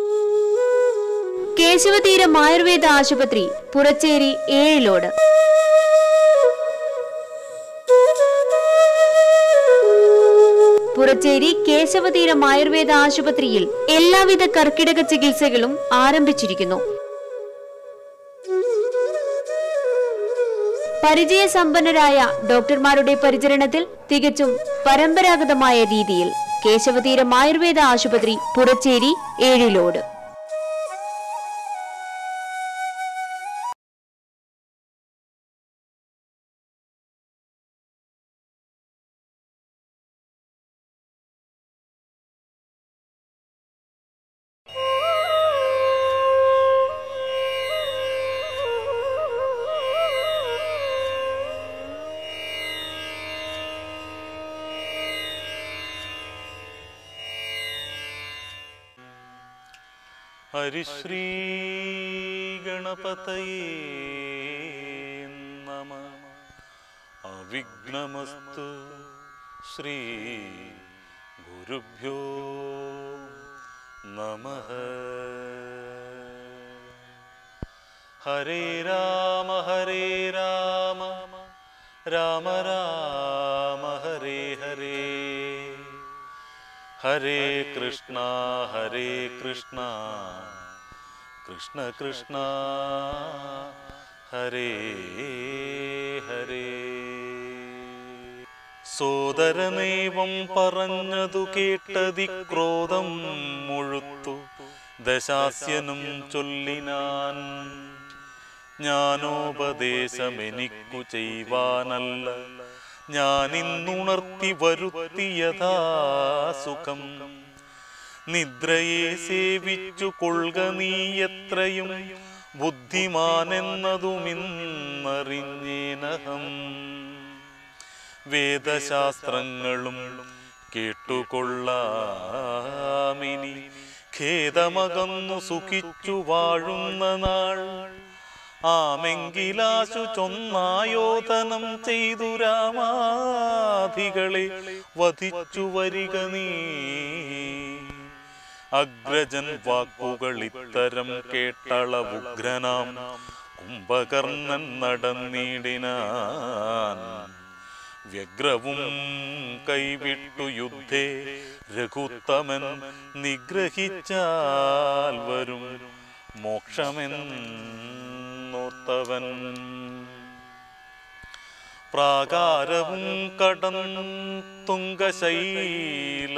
കേശവതീരം ആയുർവേദ ആശുപത്രി പുറച്ചേരി ഏഴിലോട് പുറച്ചേരി കേശവതീരം ആയുർവേദ ആശുപത്രിയിൽ എല്ലാവിധ കർക്കിടക ചികിത്സകളും ആരംഭിച്ചിരിക്കുന്നു പരിചയസമ്പന്നരായ ഡോക്ടർമാരുടെ പരിചരണത്തിൽ തികച്ചും പരമ്പരാഗതമായ രീതിയിൽ കേശവതീരം ആയുർവേദ ആശുപത്രി പുറച്ചേരി ഏഴിലോട് ഹരിശ്രീ ഗണപതയേ നമ അവിഘ്നമസ്തു ശ്രീ ഗുരുഭ്യോ നമ ഹരേ രാമ ഹരേ രാമ രാമ രാമ ഹരേ ഹരേ ഹരേ കൃഷ്ണ ഹരേ കൃഷ്ണ കൃഷ്ണ കൃഷ്ണ ഹരേ ഹരേ സോദരനേവം പറഞ്ഞതു കേട്ടതി ക്രോധം മുഴുത്തു ദശാസ്യനും ചൊല്ലിനാൻ ജ്ഞാനോപദേശമെനിക്കു ചെയ്വാനല്ല ഞാനിന്നുണർത്തി വരുത്തിയതാ സുഖം നിദ്രയെ സേവിച്ചു കൊള്ളുക നീ എത്രയും ബുദ്ധിമാനെന്നതുമിന്നറിഞ്ഞേനഹം വേദശാസ്ത്രങ്ങളും കേട്ടുകൊള്ളാമിനി ഖേദമകന്നു സുഖിച്ചു വാഴുന്ന നാൾ ആമെങ്കിലാശു ചൊന്നായോധനം ചെയ്തു രാമാധികളെ വധിച്ചു വരിക നീ അഗ്രജൻ വാക്കുകൾ ഇത്തരം കേട്ടളവുഗ്രനാം കുംഭകർണൻ നടന്നിടിനാൻ വ്യഗ്രവും കൈവിട്ടു യുദ്ധേ രഘുത്തമൻ നിഗ്രഹിച്ചാൽ വരും മോക്ഷമെന്നോർത്തവൻ പ്രാകാരവും കടം തുങ്കശൈല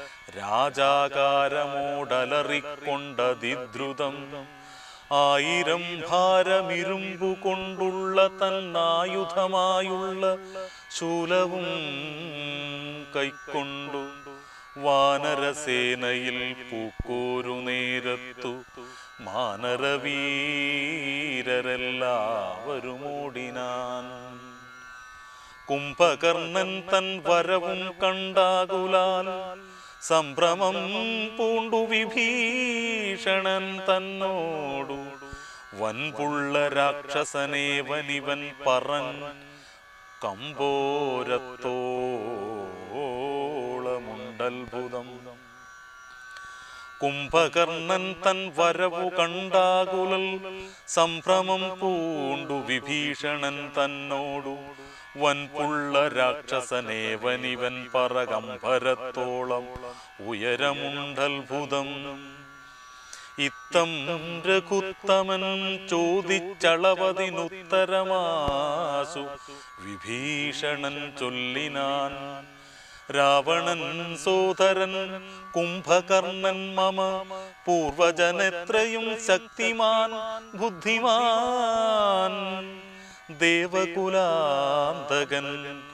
രാജാകാരമോടലറിക്കൊണ്ടതിദ്രുതം ആയിരം ഭാരമിരുമ്പു കൊണ്ടുള്ള തന്നായുധമായുള്ള ശൂലവും കൈക്കൊണ്ടു വാനരസേനയിൽ പൂക്കൂരു നേരത്തു മാനരവീരരെല്ലാവരും ഓടിനാൻ കുംഭകർണൻ തൻ വരവും കണ്ടാകുലാൽ സംഭ്രമം പൂണ്ടു വിഭീഷണൻ തന്നോടു വൻപുള്ള രാക്ഷസനേവനിവൻ പറഞ്ഞ് കമ്പോരത്തോളമുണ്ടത്ഭുതം കുംഭകർണൻ തൻ വരവു കണ്ടാകുലൽ സംഭ്രമം പൂണ്ടു വിഭീഷണൻ തന്നോടു വൻപുള്ള രാക്ഷസനേവനിവൻ പറകംഭരത്തോളം ഉയരമുണ്ടത്ഭുതം ഇത്തം രഘുത്തമൻ ചോദിച്ചളവതിനുത്തരമാസു വിഭീഷണൻ ചൊല്ലിനാൻ രാവണൻ സോദരൻ കുംഭകർണൻ മമ പൂർവജനെത്രയും ശക്തിമാൻ ബുദ്ധിമാൻ ദേവകുലാന്തകൻ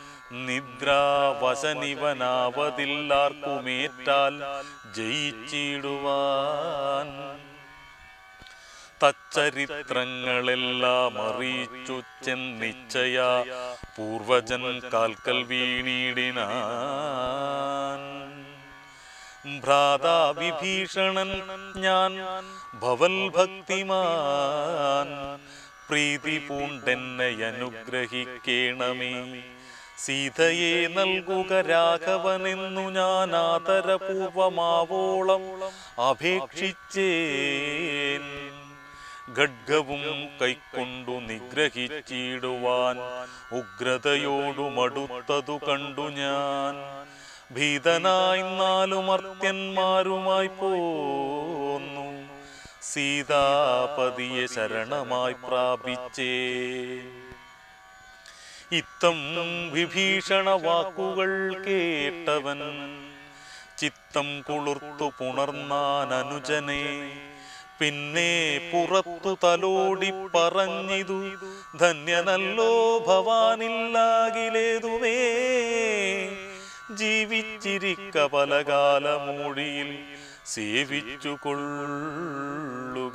നിദ്രാവശനിവനാവതില്ലാർക്കുമേറ്റാൽ ജയിച്ചിടുവാൻ തച്ചരിത്രങ്ങളെല്ലാം അറിയിച്ചു ചെന്നിച്ചയ പൂർവജൻ കാൽക്കൽ വീണിടിനാൻ ഭ്രാതാ വിഭീഷണൻ ഞാൻ ഭവൽ ഭക്തിമാൻ പ്രീതി പൂണ്ടെന്നെ അനുഗ്രഹിക്കേണമേ സീതയെ നൽകുക രാഘവനെന്നു ഞാൻ ആദരപൂർവമാവോളം അപേക്ഷിച്ചേൻ ഖഡ്ഗവും കൈക്കൊണ്ടു നിഗ്രഹിച്ചിടുവാൻ ഉഗ്രതയോടു മടുത്തതു കണ്ടു ഞാൻ ഭീതനായി നാലു മർത്യന്മാരുമായി പോന്നു സീതാപതിയെ ശരണമായി പ്രാപിച്ചേ ഇത്തം വിഭീഷണ വാക്കുകൾ കേട്ടവൻ ചിത്തം കുളിർത്തു പുണർന്നാൻ അനുജനെ പിന്നെ പുറത്തു തലോടി പറഞ്ഞിതു ധന്യനല്ലോ ഭവാനില്ലാകിലേതുമേ ജീവിച്ചിരിക്ക പലകാലമൂഴിയിൽ സേവിച്ചു കൊള്ളുക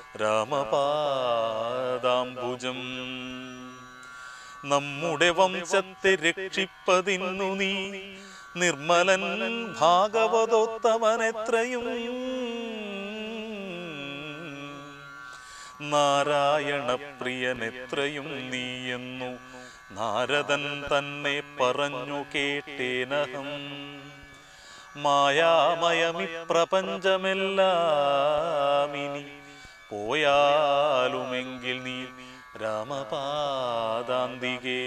രാമപാദാംബുജം നമ്മുടെ വംശത്തെ രക്ഷിപ്പതിന്നു നീ നിർമ്മലൻ ഭാഗവതോത്തമനെത്രയും നാരായണ പ്രിയനെത്രയും നീയെന്നു നാരദൻ തന്നെ പറഞ്ഞു കേട്ടേനഹം മായാമയമി പ്രപഞ്ചമെല്ലാം ഇനി പോയാലുമെങ്കിൽ നീ രാമപാദാന്തികേ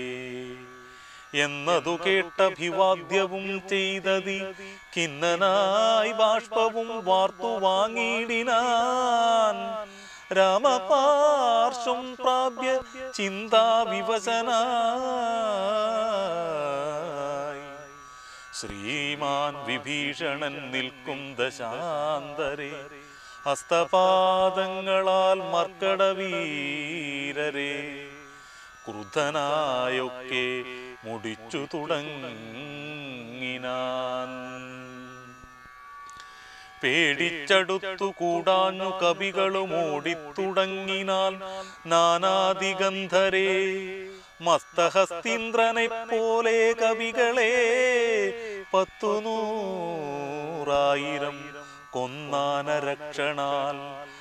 എന്നതു കേട്ടഭിവാദ്യവും ചെയ്തതി കിന്നനായി ബാഷ്പവും വാർത്തു വാങ്ങിയിടിനാൻ രാമപാർശ്വം പ്രാപ്യ ചിന്താവിവശനായി ശ്രീമാൻ വിഭീഷണൻ നിൽക്കും ദശാന്തരെ ഹസ്തപാദങ്ങളാൽ മർക്കടവീരരെ ക്രുദ്ധനായൊക്കെ മുടിച്ചു തുടങ്ങിനാൻ പേടിച്ചടുത്തു കൂടാഞ്ഞു കവികളും ഓടിത്തുടങ്ങിനാൽ നാനാദിഗന്ധരെ മസ്തഹസ്തീന്ദ്രനെ പോലെ കവികളെ പത്തു നൂറായിരം കൊന്നാനരക്ഷണാൽ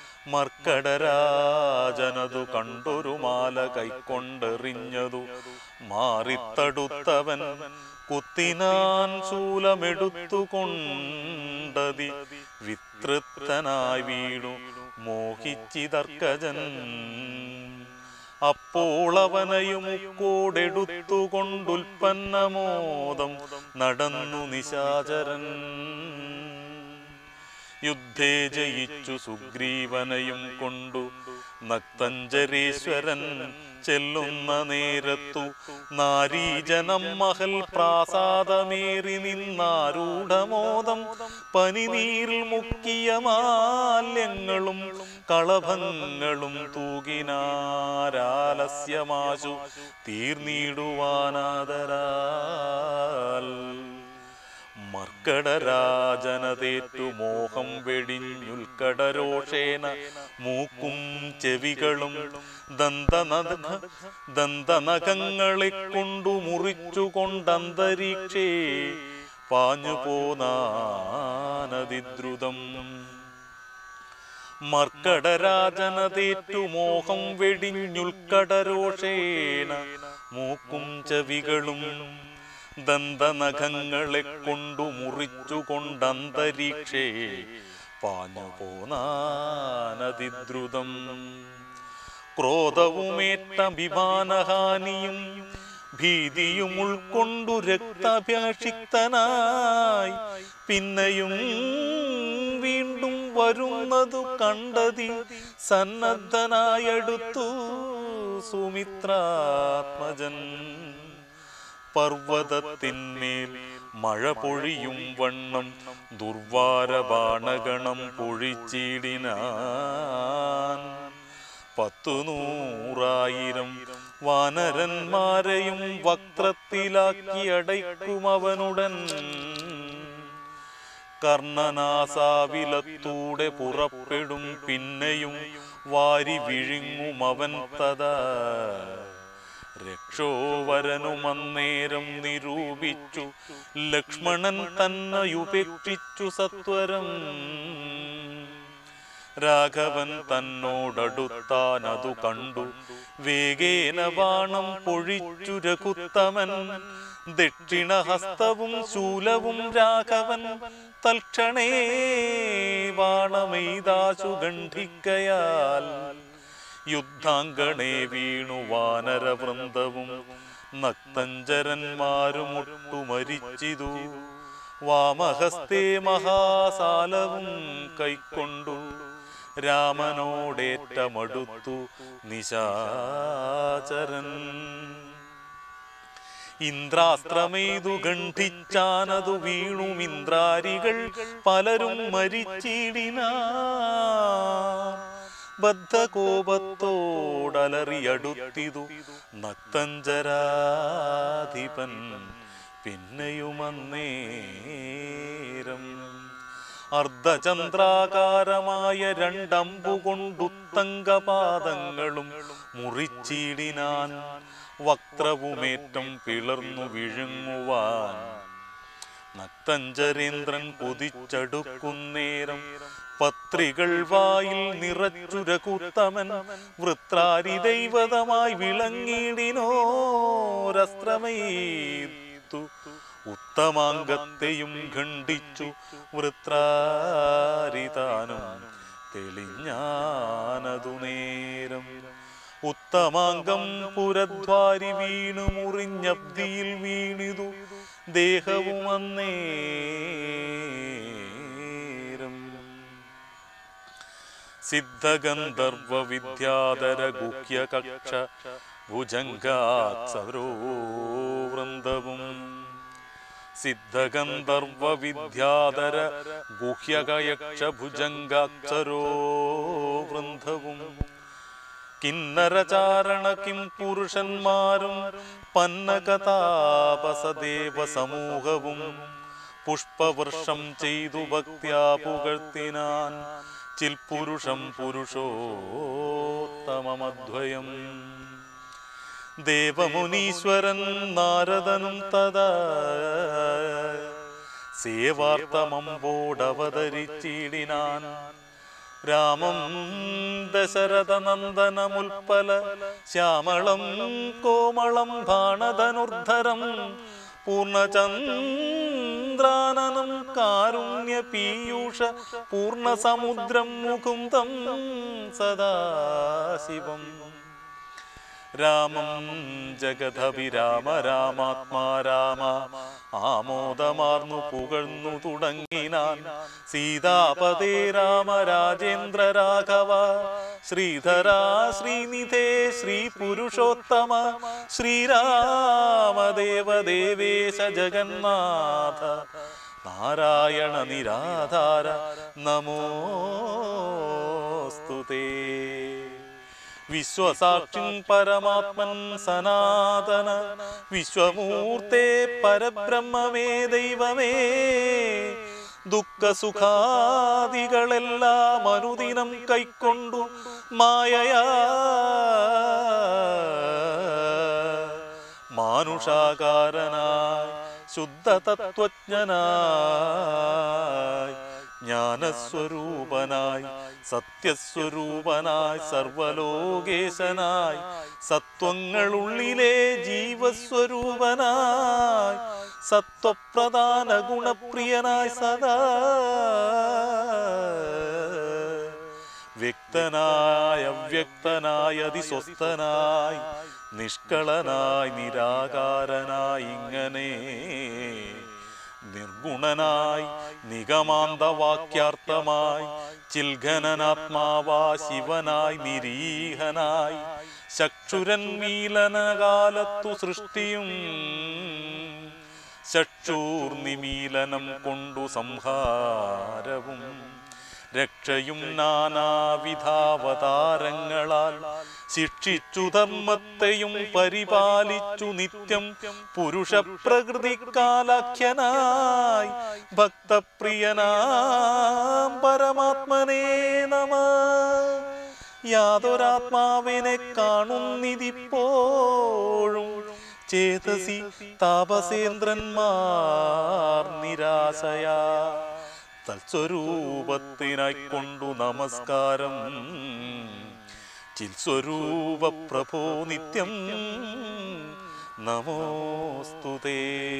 മർക്കടരാജനതു കണ്ടൊരു മാല കൈക്കൊണ്ടെറിഞ്ഞതു മാറിത്തടുത്തവൻ കുത്തിനാൻ ശൂലമെടുത്തുകൊണ്ടതി വിതൃപ്തനായി വീണു മോഹിച്ചിതർക്കജൻ അപ്പോൾ അവനയും കോടെടുത്തുകൊണ്ടുൽപ്പന്നമോദം നടന്നു നിശാചരൻ യുദ്ധേ ജയിച്ചു സുഗ്രീവനയും കൊണ്ടു നക്തഞ്ചരീശ്വരൻ ചെല്ലുന്ന നേരത്തു നാരീജനം മഹൽ പ്രാസാദമേറി നിന്നാരൂഢമോദം പനിനീരിൽ മുക്കിയ മാല്യങ്ങളും കളഭങ്ങളും തൂകിനാരാലസ്യമാശു തീർന്നിടുവാനാദരാൽ മർക്കടരാജനതേറ്റു മോഹം വെടിഞ്ഞുൽക്കടരോഷേന മൂക്കും ചെവികളും ദന്തനഖ ദന്തനഖങ്ങളെ കൊണ്ടു മുറിച്ചുകൊണ്ടന്തരീക്ഷേ പാഞ്ഞു പോനാനതിദ്രുതം മർക്കടരാജനതേറ്റു മോഹം വെടിഞ്ഞുൽക്കടരോഷേന മൂക്കും ചെവികളും ദന്തനഖങ്ങളെ കൊണ്ടു മുറിച്ചുകൊണ്ടന്തരീക്ഷേ പാഞ്ഞു പോനാനതിദ്രുതം ക്രോധവുമേറ്റ വിമാനഹാനിയും ഭീതിയും ഉൾക്കൊണ്ടു രക്താഭ്യാഷിക്തനായി പിന്നെയും വീണ്ടും വരുന്നതു കണ്ടതി സന്നദ്ധനായടുത്തു സുമിത്രാത്മജൻ പർവ്വതത്തിന്മേൽ മഴ പൊഴിയും വണ്ണം ദുർവാര ബാണഗണം പൊഴിച്ചിടിനാൻ പത്തു നൂറായിരം വാനരന്മാരെയും വക്രത്തിലാക്കി അടയ്ക്കുമവനുടൻ കർണനാസാവിലത്തൂടെ പുറപ്പെടും പിന്നെയും വാരി വിഴുങ്ങുമവൻ തഥാ രക്ഷോവരനുമന്നേരം നിരൂപിച്ചു ലക്ഷ്മണൻ തന്നെയുപേക്ഷിച്ചു സത്വരം രാഘവൻ തന്നോടടുത്താൻ അതു കണ്ടു വേഗേന ബാണം പൊഴിച്ചു രഘുത്തമൻ ദക്ഷിണഹസ്തവും ശൂലവും രാഘവൻ തൽക്ഷണേ ബാണമെയ്താശു ഗണ്ഠിക്കയാൽ യുദ്ധാങ്കണേ വീണു വാനരവൃന്ദവും നക്തഞ്ചരന്മാരും ഒട്ടുമരിച്ചിതു വാമഹസ്തേ മഹാസാലവും കൈക്കൊണ്ടു രാമനോടേറ്റമടുത്തു നിശാചരൻ ഇന്ദ്രാസ്ത്രമെയ്തു ഗണ്ഠിച്ചാനതു വീണു ഇന്ദ്രാരികൾ പലരും മരിച്ചിടിന ബദ്ധകോപത്തോടലറിയടുത്തിതു നക്തഞ്ചരാധിപൻ പിന്നെയുമന്നേരം അർദ്ധചന്ദ്രാകാരമായ രണ്ടമ്പുകൊണ്ടുത്തങ്കപാദങ്ങളും മുറിച്ചിടിനാൻ വക്രവുമേറ്റം പിളർന്നു വിഴുങ്ങുവാൻ നക്തഞ്ചരേന്ദ്രൻ കൊതിച്ചടുക്കുന്നേരം പത്രികൾ വായിൽ നിറച്ചുരകുത്തമൻ വൃത്രാരി ദൈവതമായി വിളങ്ങിടിനോരസ്ത്രമേത്തു ഉത്തമാംഗത്തെയും ഖണ്ഡിച്ചു വൃത്രാരിതാനും തെളിഞ്ഞാനതു നേരം ഉത്തമാംഗം പുരദ്വാരി വീണു മുറിഞ്ഞബ്ദിയിൽ വീണിതു ദേഹവും അന്നേരം സിദ്ധഗന്ധർവ വിദ്യാധര ഗുഹ്യ കക്ഷ ഭുജംഗാസരോ വൃന്ദവും സിദ്ധഗന്ധർവ വിദ്യാധര ഗുഹ്യകയക്ഷ ഭുജംഗാക്ഷരോ വൃന്ദവും കിന്നരചാരണ കിം പുരുഷന്മാരും പന്നകതാപസദേവ സമൂഹവും പുഷ്പവർഷം ചെയ്തു ഭക്ത്യാ പുകഴ്ത്തിനാൻ ചിൽപുരുഷം പുരുഷോത്തമമദ്വയം ദേവമുനീശ്വരൻ നാരദനും തഥാ സേവാർത്ഥമമ്പോടവതരിച്ചിടിനാൻ രാമം ദശരഥനന്ദനമുൽപ്പല ശ്യാമളം കോമളം ഭാണധനുർധരം പൂർണ്ണചന്ദ്രാനനം കാരുണ്യ പീയൂഷ പൂർണ്ണസമുദ്രം മുകുന്ദം സദാശിവം രാമം ജഗദഭിരാമ രാമാത്മാ രാമ ആമോദമാർന്നു പുകഴ്ന്നു തുടങ്ങിനാൻ സീതാപതേ രാമ രാജേന്ദ്ര രാഘവ ശ്രീധരാ ശ്രീനിധേ ശ്രീ പുരുഷോത്തമ ശ്രീരാമദേവ ദേവേശ ജഗന്നാഥ നാരായണ നിരാധാര നമോസ്തുതേ വിശ്വസാക്ഷിൻ പരമാത്മൻ സനാതന വിശ്വമൂർത്തേ പരബ്രഹ്മമേ ദൈവമേ ദുഃഖസുഖാദികളെല്ലാം അനുദിനം കൈക്കൊണ്ടു മായയാ മാനുഷാകാരനായി ശുദ്ധ തത്വജ്ഞനായി ജ്ഞാനസ്വരൂപനായി സത്യസ്വരൂപനായി സർവലോകേശനായി സത്വങ്ങളുള്ളിലെ ജീവസ്വരൂപനായി സത്വപ്രധാന ഗുണപ്രിയനായി സദാ വ്യക്തനായ അവ്യക്തനായ അതിസ്വസ്ഥനായി നിഷ്കളനായി നിരാകാരനായി ഇങ്ങനെ നിർഗുണനായി നിഗമാന്തവാക്യാർത്ഥമായി ചിൽഘനനാത്മാവാ ശിവനായി നിരീഹനായി ചക്ഷുരൻ മീലനകാലത്തു സൃഷ്ടിയും ചക്ഷൂർനിമീലനം കൊണ്ടു സംഹാരവും രക്ഷയും നാനാവിധാവതാരങ്ങളാൽ ശിക്ഷിച്ചു ധർമ്മത്തെയും പരിപാലിച്ചു നിത്യം പുരുഷപ്രകൃതിക്കാലാഖ്യനായി ഭക്തപ്രിയനാം പരമാത്മനേ നമ യാതൊരാത്മാവിനെ കാണുന്നിതിപ്പോഴും ചേതസി താപസേന്ദ്രന്മാർ നിരാശയാ തത്സ്വരൂപത്തിനായി കൊണ്ടു നമസ്കാരം ചിൽസ്വരൂപ പ്രഭോ നിത്യം നമോസ്തുതേ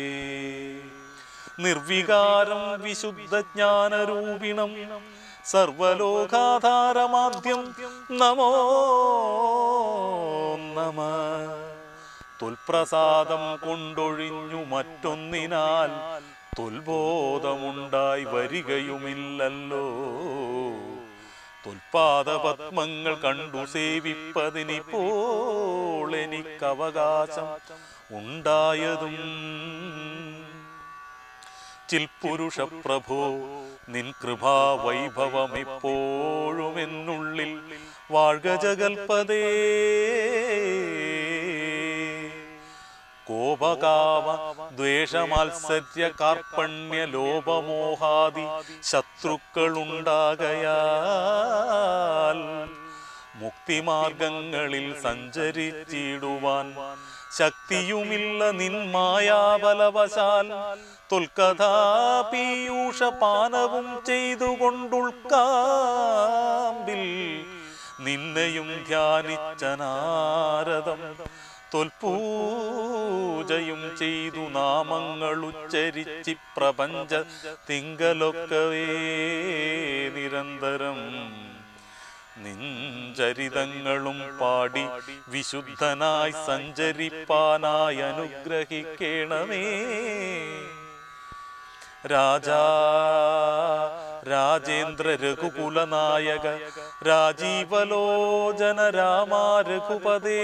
നിർവികാരം വിശുദ്ധ ജ്ഞാനരൂപിണം സർവലോകാധാരമാദ്യം നമോ നമ തുൽപ്രസാദം കൊണ്ടൊഴിഞ്ഞു മറ്റൊന്നിനാൽ തുൽബോധമുണ്ടായി വരികയുമില്ലല്ലോ തുൽപാദപത്മങ്ങൾ കണ്ടു സേവിപ്പതിനിപ്പോൾ എനിക്കവകാശം ഉണ്ടായതും ചിൽപുരുഷ പ്രഭോ നിൻ കൃപാ വൈഭവം എപ്പോഴും എന്നുള്ളിൽ വാഴ്ക ജഗൽപദേ കോപകാമ ദ്വേഷമാത്സര്യ കാർപ്പണ്യ ലോപമോഹാദി ശത്രുക്കളുണ്ടാകയാൽ മുക്തിമാർഗങ്ങളിൽ സഞ്ചരിച്ചിടുവാൻ ശക്തിയുമില്ല നിൻ മായാബലവശാൽ തുൽക്കഥാപീയൂഷ പാനവും ചെയ്തുകൊണ്ടുൾക്കാമ്പിൽ നിന്നെയും ധ്യാനിച്ച നാരദം തൊൽപൂജയും ചെയ്തു നാമങ്ങൾ ഉച്ചരിച്ചി പ്രപഞ്ച തിങ്കലൊക്കവേ നിരന്തരം നിഞ്ചരിതങ്ങളും പാടി വിശുദ്ധനായി സഞ്ചരിപ്പാനായി അനുഗ്രഹിക്കണമേ രാജാ രാജേന്ദ്ര രഘുകുലനായക രാജീവലോചന രാമ രഘുപതേ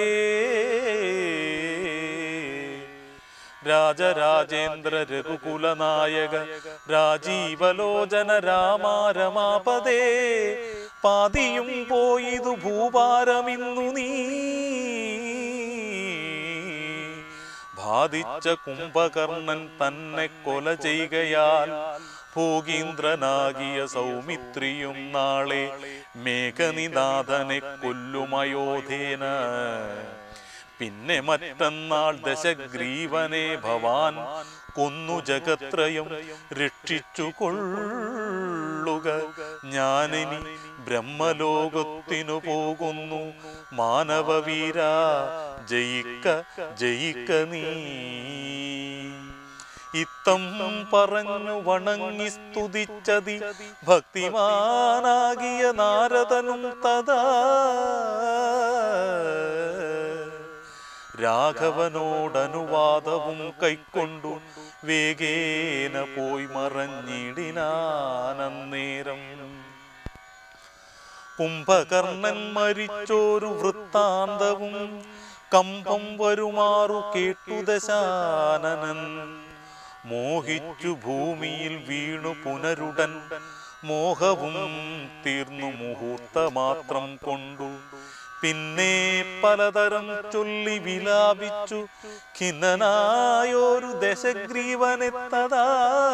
രാജരാജേന്ദ്ര രഘുകുലനായക രാജീവലോചന രാമ രമാപദേ പാതിയും പോയിതു ഭൂഭാരമിന്നു നീ ബാധിച്ച കുംഭകർണൻ തന്നെ കൊല ചെയ്യുകയാൽ ഭോഗീന്ദ്രനാകിയ സൗമിത്രിയും നാളെ മേഘനിനാഥനെ കൊല്ലുമയോധേന പിന്നെ മറ്റന്നാൾ ദശഗ്രീവനെ ഭവാൻ കൊന്നു ജഗത്രയം രക്ഷിച്ചു കൊള്ളുക ഞാനിനി ബ്രഹ്മലോകത്തിനു പോകുന്നു മാനവവീര ജയിക്ക ജയിക്ക നീ ഇത്തം പറഞ്ഞു വണങ്ങി സ്തുതിച്ചതി ഭക്തിമാനാകിയ നാരദനും തഥാ രാഘവനോടനുവാദവും കൈക്കൊണ്ടു വേഗേന പോയി മറഞ്ഞിടിനാനന്നേരം കുംഭകർണൻ മരിച്ചോരു വൃത്താന്തവും കമ്പം വരുമാറു കേട്ടു ദശാനനൻ മോഹിച്ചു ഭൂമിയിൽ വീണു പുനരുടൻ മോഹവും തീർന്നു മുഹൂർത്തമാത്രം കൊണ്ടു പിന്നെ പലതരം ചൊല്ലി വിലാപിച്ചു ഖിന്നനായൊരു ദശഗ്രീവനെത്തതാ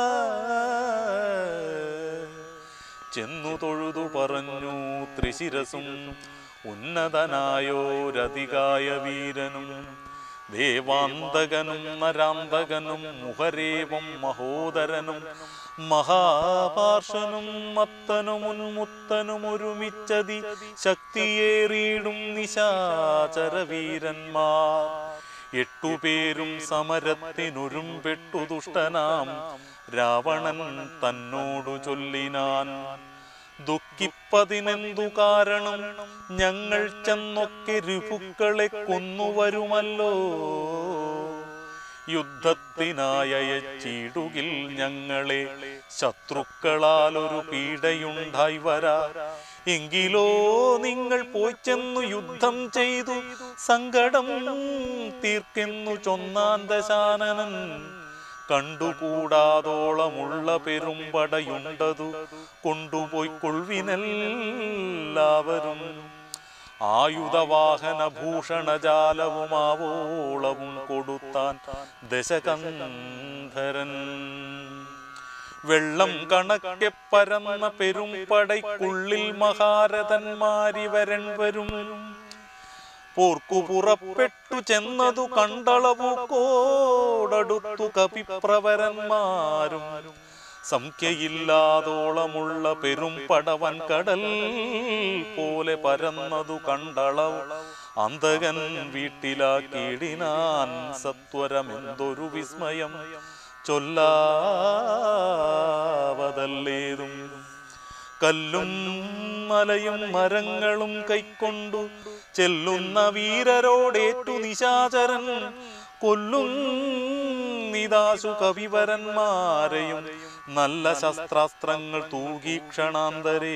ചെന്നു തൊഴുതു പറഞ്ഞു ത്രിശിരസും ഉന്നതനായോരധികായ വീരനും ദേവാന്തകനും നരാന്തകനും മുഹരേവം മഹോദരനും മഹാപാർഷനും മത്തനും ഉന്മുത്തനും ഒരുമിച്ചതി ശക്തിയേറിയിടും നിശാചര വീരന്മാർ എട്ടുപേരും സമരത്തിനൊരുമ്പെട്ടു ദുഷ്ടനാം രാവണൻ തന്നോടു ചൊല്ലിനാൻ ദുഃഖിപ്പതിനെന്തു കാരണം ഞങ്ങൾ ചെന്നൊക്കെ രിപുക്കളെ കൊന്നുവരുമല്ലോ യുദ്ധത്തിനായച്ചിടുകിൽ ഞങ്ങളെ ശത്രുക്കളാൽ ഒരു പീഡയുണ്ടായി വരാ എങ്കിലോ നിങ്ങൾ പോയി ചെന്നു യുദ്ധം ചെയ്തു സങ്കടം തീർക്കെന്നു ചൊന്നാൻ ദശാനനൻ കണ്ടുകൂടാതോളമുള്ള പെരുമ്പടയുണ്ടതു കൊണ്ടുപോയി കൊൾവിനെല്ലാവരും ആയുധവാഹന ഭൂഷണജാലവുമാവോളവും കൊടുത്താൻ ദശകന്ധരൻ വെള്ളം കണക്കെ പരന്ന പെരുമ്പടയ്ക്കുള്ളിൽ മഹാരഥന്മാരി വരൻ വരും പോർക്കു പുറപ്പെട്ടു ചെന്നതു കണ്ടളവു കോടടുത്തു കപിപ്രവരന്മാരും സംഖ്യയില്ലാതോളമുള്ള പെരും പടവൻ കടൽ പോലെ പരന്നതു കണ്ടളവ് അന്തകൻ വീട്ടിലാക്കിയിടിനാൻ സത്വരമെന്തൊരു വിസ്മയം ചൊല്ലാവതല്ലേതും കല്ലും മലയും മരങ്ങളും കൈക്കൊണ്ടു ചെല്ലുന്ന വീരരോടേറ്റു നിശാചരൻ കൊല്ലും നിദാശു കവിവരന്മാരെയും നല്ല ശസ്ത്രാസ്ത്രങ്ങൾ തൂകീക്ഷണാന്തരേ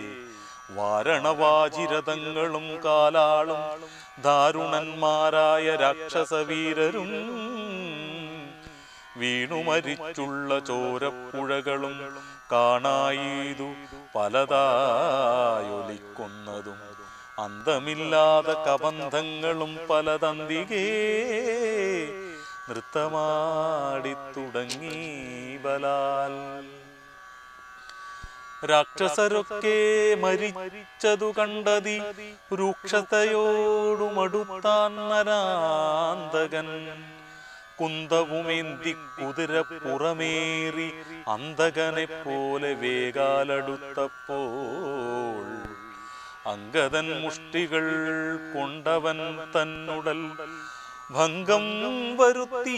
വാരണവാജിരഥങ്ങളും കാലാളും ദാരുണന്മാരായ രാക്ഷസവീരരും വീണുമരിച്ചുള്ള ചോരപ്പുഴകളും കാണായിതു പലതായൊലിക്കുന്നതും അന്തമില്ലാத കബന്ധങ്ങളും പലതന്തികേ നൃത്തമാടിത്തുടങ്ങി ബലാൽ രാക്ഷസരൊക്കെ മരിച്ചതു കണ്ടതി രൂക്ഷതയോടുമടുത്താൻ നരാന്തകൻ കുന്തവുമേന്തി കുതിര പുറമേറി അന്തകനെ പോലെ വേഗാലടുത്തപ്പോൾ അങ്കദൻ മുഷ്ടികൾ കൊണ്ടവൻ തന്നുടൽ ഭംഗം വരുത്തി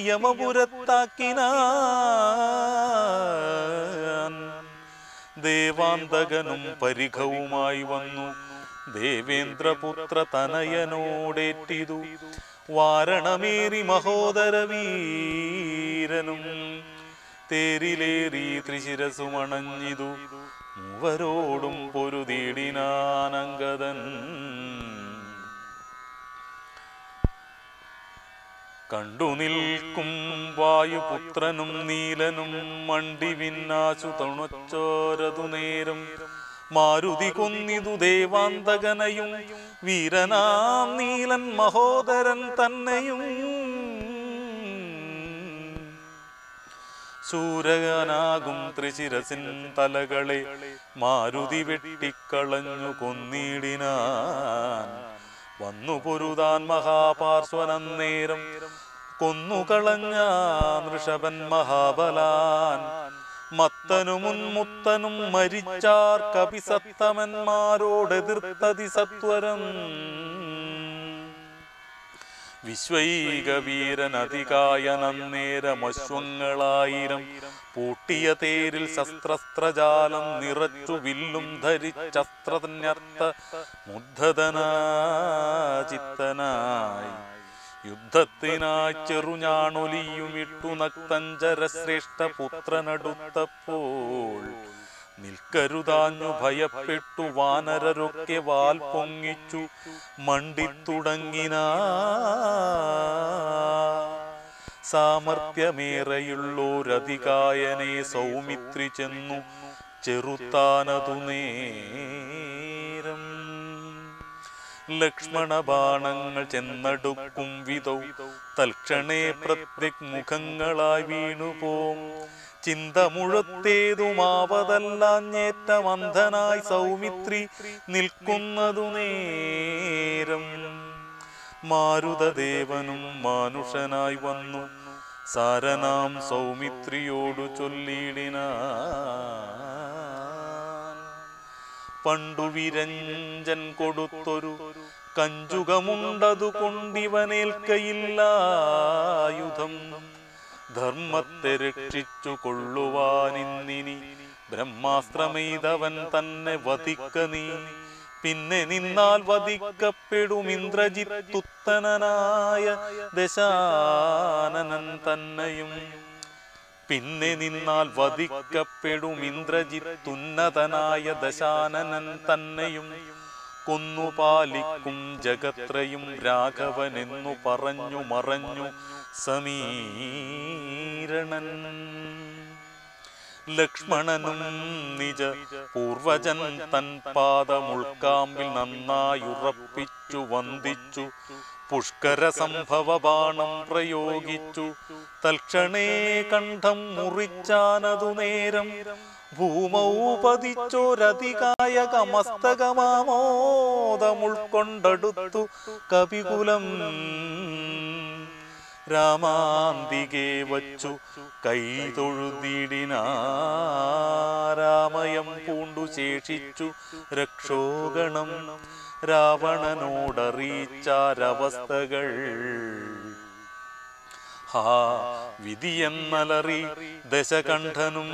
യമപുരത്താക്കിനാൻ ദേവാന്തകനും പരിഘവുമായി വന്നു ദേവേന്ദ്രപുത്ര തനയനോടേറ്റിതു വാരണമേറി മഹോദര വീരനും തേരിലേറി ത്രിശിരസുമണഞ്ഞിതു മൂവരോടും പൊരുതീടിനാനങ്കദൻ കണ്ടു നിൽക്കും വായുപുത്രനും നീലനും മണ്ടി വിന്നാശു തണുച്ചോരതു നേരം മാരുതി കൊന്നിതു ദേവാന്തകനയും വീരനാം നീലൻ മഹോദരൻ തന്നെയും ശൂരകനാകും ത്രിശിരസിൻ തലകളെ മാരുതി വെട്ടിക്കളഞ്ഞു കൊന്നിടിനാൻ വന്നു പൊരുതാൻ മഹാപാർശ്വനന്നേരം കൊന്നുകളഞ്ഞ ഋഷഭൻ മഹാബലാൻ മത്തനും മുത്തനും മരിച്ചാർ കപിസത്തമന്മാരോടെതിർത്തതി സത്വരം വിശ്വൈകവീരനതികായനന്നേരമശ്വങ്ങളായിരം പൂട്ടിയ തേരിൽ ശസ്ത്രസ്ത്രജാലം നിറച്ചു വില്ലും ധരിച്ചസ്ത്രന്യർത്ഥ മുദ്ധതനാചിത്തനായി യുദ്ധത്തിനായി ചെറുഞാണൊലിയുമിട്ടു നക്തഞ്ചര ശ്രേഷ്ഠ പുത്രനടുത്തപ്പോൾ നിൽക്കരുതാഞ്ഞു ഭയപ്പെട്ടു വാനരരൊക്കെ വാൽ പൊങ്ങിച്ചു മണ്ടിത്തുടങ്ങിന സാമർഥ്യമേറെയുള്ളോരധികായനെ സൗമിത്രി ചെന്നു ചെറുത്താനതു നേരം ലക്ഷ്മണ ബാണങ്ങൾ ചെന്നടുക്കും വിധൗ തൽക്ഷണേ പ്രത്യക് മുഖങ്ങളായി വീണുപോം ചിന്ത മുഴത്തേതുമാവതല്ലാഞ്ഞേറ്റമന്ധനായി സൗമിത്രി നിൽക്കുന്നതു നേരം മാരുതദേവനും മാനുഷനായി വന്നു സാരനാം സൗമിത്രിയോടു ചൊല്ലിടിന പണ്ടു വിരഞ്ജൻ കൊടുത്തൊരു കഞ്ചുകമുണ്ടതു കൊണ്ടിവനേൽക്കയില്ലായുധം ധർമ്മത്തെ രക്ഷിച്ചു കൊള്ളുവാനിന്നിനി ബ്രഹ്മാസ്ത്രമെയ്തവൻ തന്നെ വധിക്ക നീ പിന്നെ നിന്നാൽ വധിക്കപ്പെടും ഇന്ദ്രജിത്തുത്തനായ ദശാനനൻ തന്നെയും പിന്നെ നിന്നാൽ വധിക്കപ്പെടും ഇന്ദ്രജിത്തുന്നതനായ ദശാനനൻ തന്നെയും കൊന്നുപാലിക്കും ജഗത്രയും രാഘവനെന്നു പറഞ്ഞു മറഞ്ഞു സമീരണൻ ലക്ഷ്മണനും നിജ പൂർവജൻ തൻ പാദമുൾക്കാമ്പിൽ നന്നായുറപ്പിച്ചു വന്ദിച്ചു പുഷ്കര സംഭവ ബാണം പ്രയോഗിച്ചു തൽക്ഷണേ കണ്ഠം മുറിച്ചാനതു നേരം ഭൂമൗ പതിച്ചോരധികായക മസ്തകമാമോദമുൾക്കൊണ്ടടുത്തു കപികുലം രാമാന്തികെ വച്ചു കൈതൊഴുതിടിനാരാമയം പൂണ്ടു ശേഷിച്ചു രക്ഷോഗണം രാവണനോടറിയിച്ചാരവസ്ഥകൾ ഹാ വിധിയെന്നലറി ദശകണ്ഠനും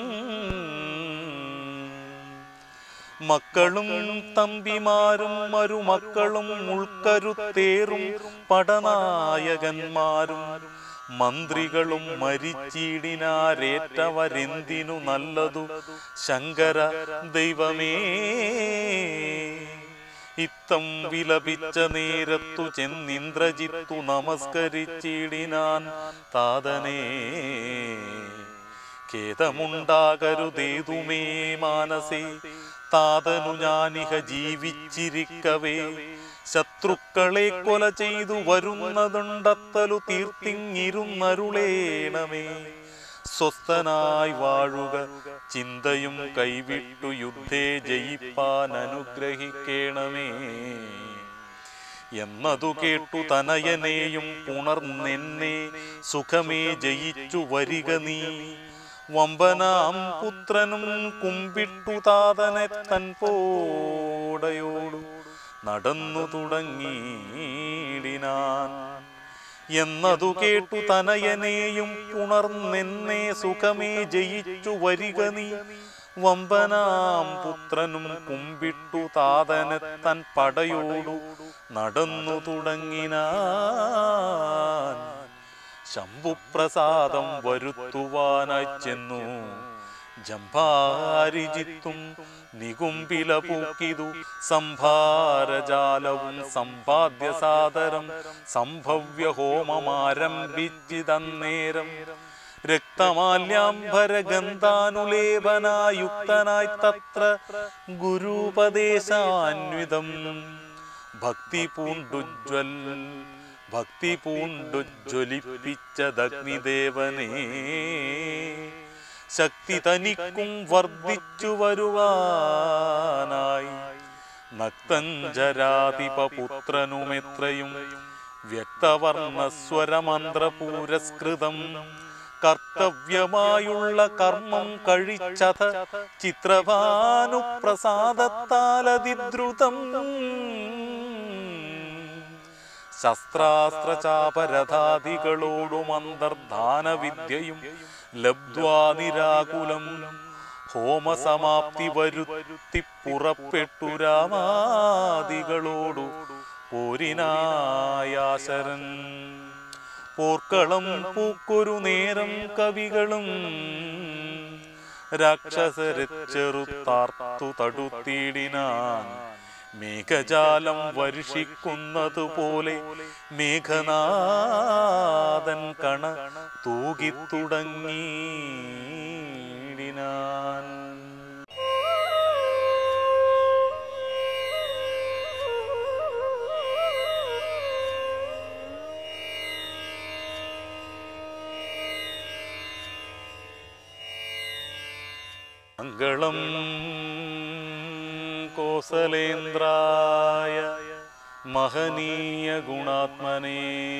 മക്കളും തമ്പിമാരും മരുമക്കളും ഉൾക്കരുത്തേറും പടനായകന്മാരും മന്ത്രികളും മരിച്ചിടിനാരേറ്റവരെന്തിനു നല്ലതു ശങ്കര ദൈവമേ ഇത്തം വിലപിച്ച നേരത്തു ചെന്നിന്ദ്രജിത്തു നമസ്കരിച്ചിടിനാൻ താതനേ ഖേദമുണ്ടാകരുതേതുമേ മാനസേ താതനു ഞാനിഹ ജീവിച്ചിരിക്കവേ ശത്രുക്കളെ കൊല ചെയ്തു വരുന്നതുണ്ടത്തലു തീർത്തിങ്ങിരുന്നരുളേണമേ സ്വസ്ഥനായി വാഴുക ചിന്തയും കൈവിട്ടു യുദ്ധേ ജയിപ്പാൻ അനുഗ്രഹിക്കണമേ എന്നതു കേട്ടു തനയനെയും പുണർന്നെന്നെ സുഖമേ ജയിച്ചു വരിക നീ വമ്പനാം പുത്രനും കുമ്പിട്ടു താതനെ തൻ പോടയോടു നടന്നു തുടങ്ങിയിടിനാൻ എന്നതു കേട്ടു തനയനെയും പുണർന്നെന്നെ സുഖമേ ജയിച്ചു വരിക നീ വമ്പനാം പുത്രനും കുമ്പിട്ടു താതനെ തൻ പടയോടു നടന്നു തുടങ്ങിനാൻ ശംഭുപ്രസാദം വരുത്തുവാനായി ചെന്നു ജംഭാരിജിത്തും നികുംബില പൂക്കിതു സംഭാരജാലവും സമ്പാദ്യ സാദരം സംഭവ്യ ഹോമമാരംഭിച്ചിതന്നേരം രക്തമാല്യാംബരഗന്ധാനുലേപനായുക്തനായി തത്ര ഗുരുപദേശാന്വിതം ഭക്തി പൂണ്ടുജ്വൽ ഭക്തി പൂണ്ടുജ്വലിപ്പിച്ചതഗ്നിദേവനേ ശക്തി തനിക്കും വർദ്ധിച്ചു വരുവാനായി നക്തഞ്ചരാധിപുത്രനുമെത്രയും വ്യക്തവർണ്ണസ്വരമന്ത്രപൂരസ്കൃതം കർത്തവ്യമായുള്ള കർമ്മം കഴിച്ചത ചിത്രഭാനുപ്രസാദത്താലതിദ്രുതം ശസ്ത്രാസ്ത്രചാപരഥാദികളോടും അന്തർധാനവിദ്യയും ലബ്ധ്വാ നിരാകുലം ഹോമസമാപ്തി വരുത്തി പുറപ്പെട്ടു രാമാദികളോടു പോരിനായാശരൻ പോർക്കളം പൂക്കൊരു നേരം കവികളും രാക്ഷസരെ ചെറുത്താർത്തു തടുത്തിടിനാൻ മേഘജാലം വർഷിക്കുന്നതുപോലെ മേഘനാഥൻ കണ തൂകിത്തുടങ്ങിയിടിനാൻ മംഗളം കോസലേന്ദ്രായ മഹനീയ ഗുണാത്മനേ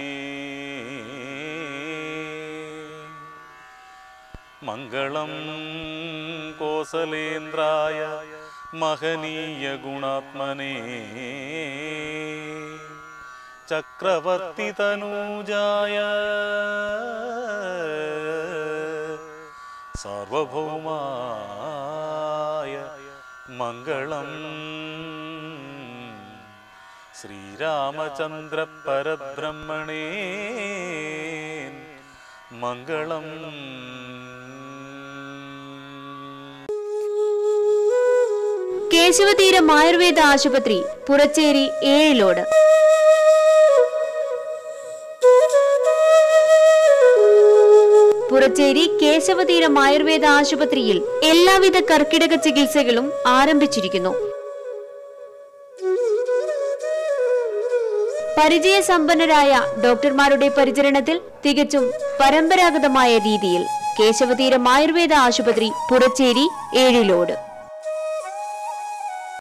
മംഗളം കോസലേന്ദ്രായ മഹനീയ ഗുണാത്മനേ ചക്രവർത്തി തനൂജായ സാർവഭൗമായ മംഗളം ശ്രീരാമചന്ദ്ര പരബ്രഹ്മണേ മംഗളം കേശവതീരം ആയുർവേദ ആശുപത്രി പുറച്ചേരി ഏഴിലോട് പുറച്ചേരി കേശവതീരം ആയുർവേദ ആശുപത്രിയിൽ എല്ലാവിധ കർക്കിടക ചികിത്സകളും ആരംഭിച്ചിരിക്കുന്നു പരിചയസമ്പന്നരായ ഡോക്ടർമാരുടെ പരിചരണത്തിൽ തികച്ചും പരമ്പരാഗതമായ രീതിയിൽ കേശവതീരം ആയുർവേദ ആശുപത്രി പുറച്ചേരി ഏഴിലോട്